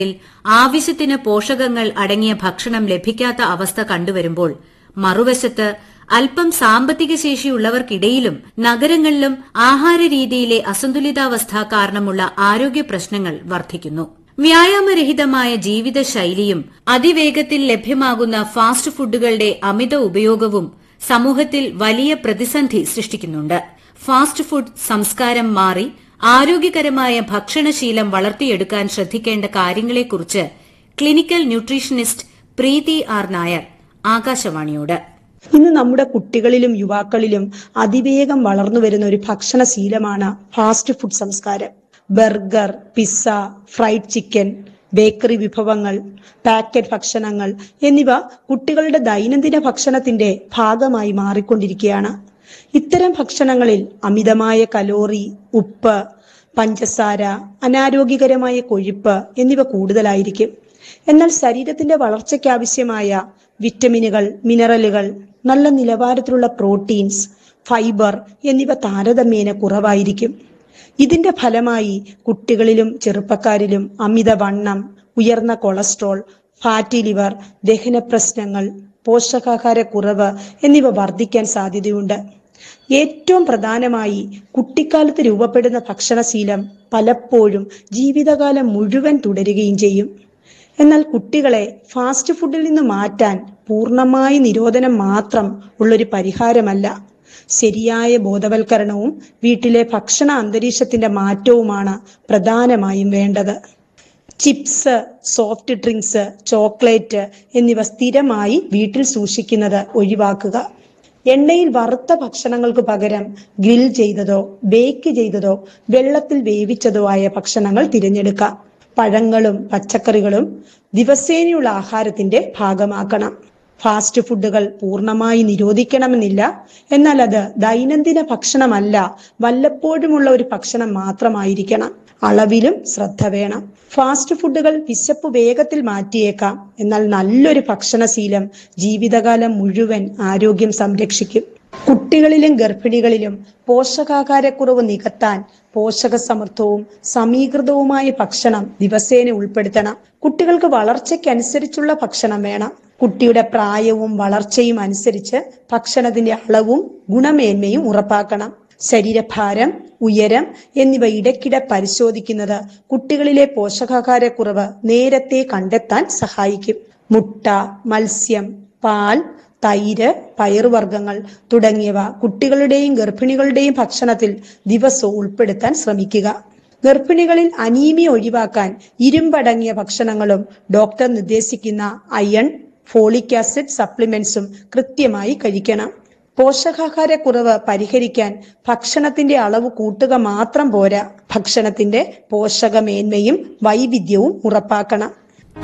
ആവശ്യത്തിന് പോഷകങ്ങൾ അടങ്ങിയ ഭക്ഷണം ലഭിക്കാത്ത അവസ്ഥ കണ്ടുവരുമ്പോൾ മറുവശത്ത് അല്പം സാമ്പത്തിക ശേഷിയുള്ളവർക്കിടയിലും നഗരങ്ങളിലും ആഹാരരീതിയിലെ അസന്തുലിതാവസ്ഥ കാരണമുള്ള ആരോഗ്യ പ്രശ്നങ്ങൾ വർദ്ധിക്കുന്നു വ്യായാമരഹിതമായ ജീവിതശൈലിയും അതിവേഗത്തിൽ ലഭ്യമാകുന്ന ഫാസ്റ്റ് ഫുഡുകളുടെ അമിത ഉപയോഗവും സമൂഹത്തിൽ വലിയ പ്രതിസന്ധി സൃഷ്ടിക്കുന്നുണ്ട് ഫാസ്റ്റ് ഫുഡ് സംസ്കാരം മാറി ആരോഗ്യകരമായ ഭക്ഷണശീലം വളർത്തിയെടുക്കാൻ ശ്രദ്ധിക്കേണ്ട കാര്യങ്ങളെക്കുറിച്ച് clinical nutritionist Preethi R Nair ആകാശവാണിയോട് ഇന്ന് നമ്മുടെ കുട്ടികളിലും യുവാക്കളിലും അതിവേഗം വളർന്നു വരുന്ന ഒരു ഭക്ഷണശീലമാണ് ഫാസ്റ്റ് ഫുഡ് സംസ്കാരം burger pizza fried chicken bakery വിഭവങ്ങൾ പാക്കറ്റ് ഭക്ഷണങ്ങൾ എന്നിവ കുട്ടികളുടെ ദൈനംദിന ഭക്ഷണത്തിന്റെ ഭാഗമായി മാറിക്കൊണ്ടിരിക്കുകയാണ് ഇത്തരം ഭക്ഷണങ്ങളിൽ അമിതമായ കലോറി ഉപ്പ് പഞ്ചസാര അനാരോഗ്യകരമായ കൊഴുപ്പ് എന്നിവ കൂടുതലായിരിക്കും എന്നാൽ ശരീരത്തിന്റെ വളർച്ചയ്ക്കാവശ്യമായ വിറ്റമിനുകൾ മിനറലുകൾ നല്ല നിലവാരത്തിലുള്ള പ്രോട്ടീൻസ് ഫൈബർ എന്നിവ താരതമ്യേന കുറവായിരിക്കും ഇതിന്റെ ഫലമായി കുട്ടികളിലും ചെറുപ്പക്കാരിലും അമിതവണ്ണം ഉയർന്ന കൊളസ്ട്രോൾ ഫാറ്റി ലിവർ ദഹന പ്രശ്നങ്ങൾ പോഷകാഹാരക്കുറവ് എന്നിവ വർദ്ധിക്കാൻ സാധ്യതയുണ്ട് ഏറ്റവും പ്രധാനമായി കുട്ടിക്കാലത്ത് രൂപപ്പെടുന്ന ഭക്ഷണശീലം പലപ്പോഴും ജീവിതകാലം മുഴുവൻ തുടരുകയും ചെയ്യും എന്നാൽ കുട്ടികളെ ഫാസ്റ്റ് ഫുഡിൽ നിന്ന് മാറ്റാൻ പൂർണ്ണമായി നിരോധനം മാത്രം ഉള്ളൊരു പരിഹാരമല്ല ശരിയായ ബോധവൽക്കരണവും വീട്ടിലെ ഭക്ഷണ അന്തരീക്ഷത്തിന്റെ മാറ്റവുമാണ് പ്രധാനമായും വേണ്ടത് ചിപ്സ് സോഫ്റ്റ് ഡ്രിങ്ക്സ് ചോക്ലേറ്റ് എന്നിവ സ്ഥിരമായി വീട്ടിൽ സൂക്ഷിക്കുന്നത് ഒഴിവാക്കുക എണ്ണയിൽ വറുത്ത ഭക്ഷണങ്ങൾക്ക് പകരം ഗ്രിൽ ചെയ്തതോ ബേക്ക് ചെയ്തതോ വെള്ളത്തിൽ വേവിച്ചതോ ആയ ഭക്ഷണങ്ങൾ തിരഞ്ഞെടുക്കാം പഴങ്ങളും പച്ചക്കറികളും ദിവസേനയുള്ള ആഹാരത്തിന്റെ ഭാഗമാക്കണം ഫാസ്റ്റ് ഫുഡുകൾ പൂർണ്ണമായി നിരോധിക്കണമെന്നില്ല എന്നാൽ അത് ദൈനംദിന ഭക്ഷണമല്ല വല്ലപ്പോഴുമുള്ള ഒരു ഭക്ഷണം മാത്രമായിരിക്കണം അളവിലും ശ്രദ്ധ വേണം ഫാസ്റ്റ് ഫുഡുകൾ വിശപ്പ് വേഗത്തിൽ മാറ്റിയേക്കാം എന്നാൽ നല്ലൊരു ഭക്ഷണശീലം ജീവിതകാലം മുഴുവൻ ആരോഗ്യം സംരക്ഷിക്കും കുട്ടികളിലും ഗർഭിണികളിലും പോഷകാഹാരക്കുറവ് നികത്താൻ പോഷക സമൃദ്ധവും സമീകൃതവുമായ ഭക്ഷണം ദിവസേന ഉൾപ്പെടുത്തണം കുട്ടികൾക്ക് വളർച്ചയ്ക്കനുസരിച്ചുള്ള ഭക്ഷണം വേണം കുട്ടിയുടെ പ്രായവും വളർച്ചയും അനുസരിച്ച് ഭക്ഷണത്തിന്റെ അളവും ഗുണമേന്മയും ഉറപ്പാക്കണം ശരീരഭാരം ഉയരം എന്നിവ ഇടയ്ക്കിടെ പരിശോധിക്കുന്നത് കുട്ടികളിലെ പോഷകാഹാരക്കുറവ് നേരത്തെ കണ്ടെത്താൻ സഹായിക്കും മുട്ട മത്സ്യം പാൽ തൈര് പയറുവർഗ്ഗങ്ങൾ തുടങ്ങിയവ കുട്ടികളുടെയും ഗർഭിണികളുടെയും ഭക്ഷണത്തിൽ ദിവസവും ഉൾപ്പെടുത്താൻ ശ്രമിക്കുക ഗർഭിണികളിൽ അനീമിയ ഒഴിവാക്കാൻ ഇരുമ്പടങ്ങിയ ഭക്ഷണങ്ങളും ഡോക്ടർ നിർദ്ദേശിക്കുന്ന അയൺ ഫോളിക് ആസിഡ് സപ്ലിമെന്റ്സും കൃത്യമായി കഴിക്കണം പോഷകാഹാരക്കുറവ് പരിഹരിക്കാൻ ഭക്ഷണത്തിന്റെ അളവ് കൂട്ടുക മാത്രം പോരാ ഭക്ഷണത്തിന്റെ പോഷകമേന്മയും വൈവിധ്യവും ഉറപ്പാക്കണം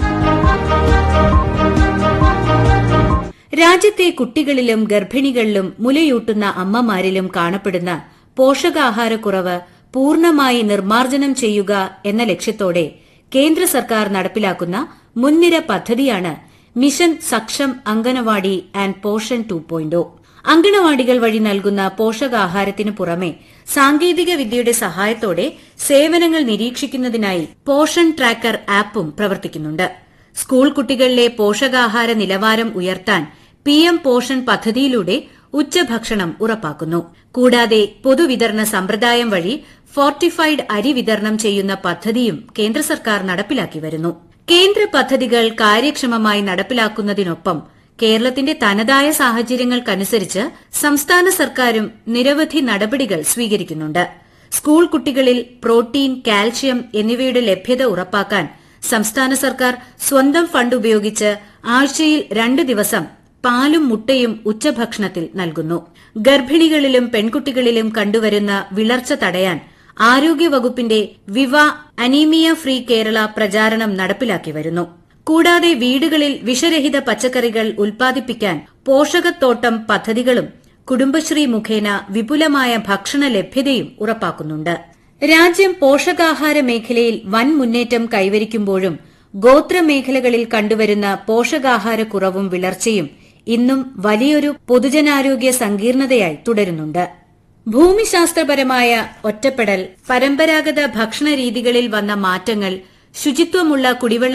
രാജ്യത്തെ കുട്ടികളിലും ഗർഭിണികളിലും മുലയൂട്ടുന്ന അമ്മമാരിലും കാണപ്പെടുന്ന പോഷകാഹാരക്കുറവ് പൂർണ്ണമായി നിർമ്മാർജ്ജനം ചെയ്യുക എന്ന ലക്ഷ്യത്തോടെ കേന്ദ്ര സർക്കാർ നടപ്പിലാക്കുന്ന മുൻനിര പദ്ധതിയാണ് mission Saksham anganwadi and Poshan two point അങ്കണവാടികൾ വഴി നൽകുന്ന പോഷകാഹാരത്തിനു പുറമെ സാങ്കേതിക വിദ്യയുടെ സഹായത്തോടെ സേവനങ്ങൾ നിരീക്ഷിക്കുന്നതിനായി പോഷൻ ട്രാക്കർ ആപ്പും പ്രവർത്തിക്കുന്നുണ്ട് സ്കൂൾ കുട്ടികളിലെ പോഷകാഹാര നിലവാരം ഉയർത്താൻ പി എം പോഷൻ പദ്ധതിയിലൂടെ ഉച്ചഭക്ഷണം ഉറപ്പാക്കുന്നു കൂടാതെ പൊതുവിതരണ സമ്പ്രദായം വഴി ഫോർട്ടിഫൈഡ് അരി വിതരണം ചെയ്യുന്ന പദ്ധതിയും കേന്ദ്ര സർക്കാർ നടപ്പിലാക്കി വരുന്നു കേന്ദ്ര പദ്ധതികൾ കാര്യക്ഷമമായി നടപ്പിലാക്കുന്നതിനൊപ്പം കേരളത്തിന്റെ തനതായ സാഹചര്യങ്ങൾക്കനുസരിച്ച് സംസ്ഥാന സർക്കാരും നിരവധി നടപടികൾ സ്വീകരിക്കുന്നുണ്ട് സ്കൂൾ കുട്ടികളിൽ പ്രോട്ടീൻ കാൽഷ്യം എന്നിവയുടെ ലഭ്യത ഉറപ്പാക്കാൻ സംസ്ഥാന സർക്കാർ സ്വന്തം ഫണ്ട് ഉപയോഗിച്ച് ആഴ്ചയിൽ രണ്ട് ദിവസം പാലും മുട്ടയും ഉച്ചഭക്ഷണത്തിൽ നൽകുന്നു ഗർഭിണികളിലും പെൺകുട്ടികളിലും കണ്ടുവരുന്ന വിളർച്ച തടയാൻ ആരോഗ്യവകുപ്പിന്റെ വിവ അനീമിയ ഫ്രീ കേരള പ്രചാരണം നടപ്പിലാക്കി വരുന്നു കൂടാതെ വീടുകളിൽ വിഷരഹിത പച്ചക്കറികൾ ഉൽപ്പാദിപ്പിക്കാൻ പോഷകത്തോട്ടം പദ്ധതികളും കുടുംബശ്രീ മുഖേന വിപുലമായ ഭക്ഷണ ലഭ്യതയും ഉറപ്പാക്കുന്നുണ്ട് രാജ്യം പോഷകാഹാര മേഖലയിൽ വൻ മുന്നേറ്റം കൈവരിക്കുമ്പോഴും ഗോത്രമേഖലകളിൽ കണ്ടുവരുന്ന പോഷകാഹാരക്കുറവും വിളർച്ചയും ഇന്നും വലിയൊരു പൊതുജനാരോഗ്യ സങ്കീർണതയായി തുടരുന്നുണ്ട് ഭൂമിശാസ്ത്രപരമായ ഒറ്റപ്പെടൽ പരമ്പരാഗത ഭക്ഷണ രീതികളിൽ വന്ന മാറ്റങ്ങൾ ശുചിത്വമുള്ള കുടിവെള്ള